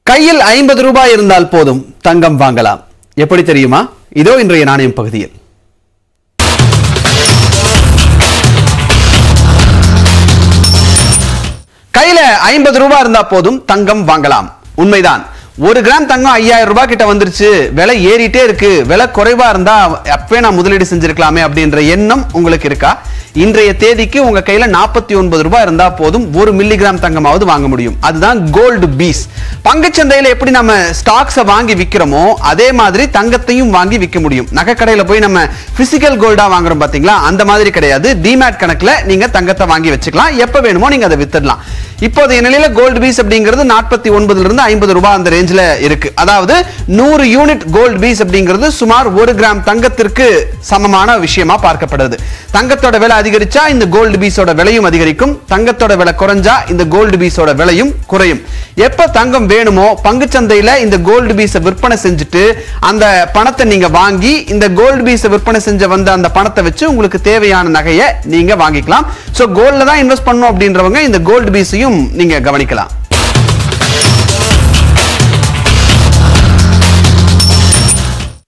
கையில் ஐம்பது ரூபாய் இருந்தால் போதும் தங்கம் வாங்கலாம் எப்படி தெரியுமா இதோ இன்றைய நாணயம் பகுதியில் கையில ஐம்பது ரூபாய் இருந்தா போதும் தங்கம் வாங்கலாம் உண்மைதான் ஒரு கிராம் தங்கம் ஐயாயிரம் ரூபாய் கிட்ட வந்துருச்சு விலை ஏறிட்டே இருக்கு விலை குறைவா இருந்தா அப்பவே நான் முதலீடு செஞ்சிருக்கலாமே அப்படின்ற எண்ணம் உங்களுக்கு இருக்கா இன்றைய தேதிக்கு உங்க கையில நாற்பத்தி ஒன்பது ரூபாய் இருந்தா போதும் ஒரு மில்லிகிராம் தங்கமாவது வாங்க முடியும் அதுதான் கோல்டு பீஸ் பங்குச்சந்தையில எப்படி நம்ம ஸ்டாக்ஸை வாங்கி விக்கிறோமோ அதே மாதிரி தங்கத்தையும் வாங்கி விற்க முடியும் நகைக்கடையில போய் நம்ம பிசிக்கல் கோல்டா வாங்குறோம் பாத்தீங்களா அந்த மாதிரி கிடையாது டிமேட் கணக்குல நீங்க தங்கத்தை வாங்கி வச்சுக்கலாம் எப்ப வேணுமோ நீங்க அதை வித்துடலாம் இப்போதைய நிலையில கோல்டு பீஸ் அப்படிங்கிறது நாற்பத்தி ஒன்பதுல இருந்து ஐம்பது ரூபாய் அந்த ரேஞ்சில் இருக்கு அதாவது நூறு யூனிட் கோல்டு பீஸ் அப்படிங்கிறது சுமார் ஒரு கிராம் தங்கத்திற்கு சமமான விஷயமா பார்க்கப்படுது தங்கத்தோட விலை அதிகரிச்சா இந்த கோல்டு பீஸோட விலையும் அதிகரிக்கும் தங்கத்தோட விலை குறைஞ்சா இந்த கோல்டு பீஸோட விலையும் குறையும் எப்ப தங்கம் வேணுமோ பங்குச்சந்தையில இந்த கோல்டு பீஸை விற்பனை செஞ்சுட்டு அந்த பணத்தை நீங்க வாங்கி இந்த கோல்டு பீஸை விற்பனை செஞ்ச வந்த அந்த பணத்தை வச்சு உங்களுக்கு தேவையான நகையை நீங்க வாங்கிக்கலாம் சோ கோல்ட்ல தான் இன்வெஸ்ட் பண்ணணும் அப்படின்றவங்க இந்த கோல்டு பீஸையும் நீங்க கவனிக்கலாம்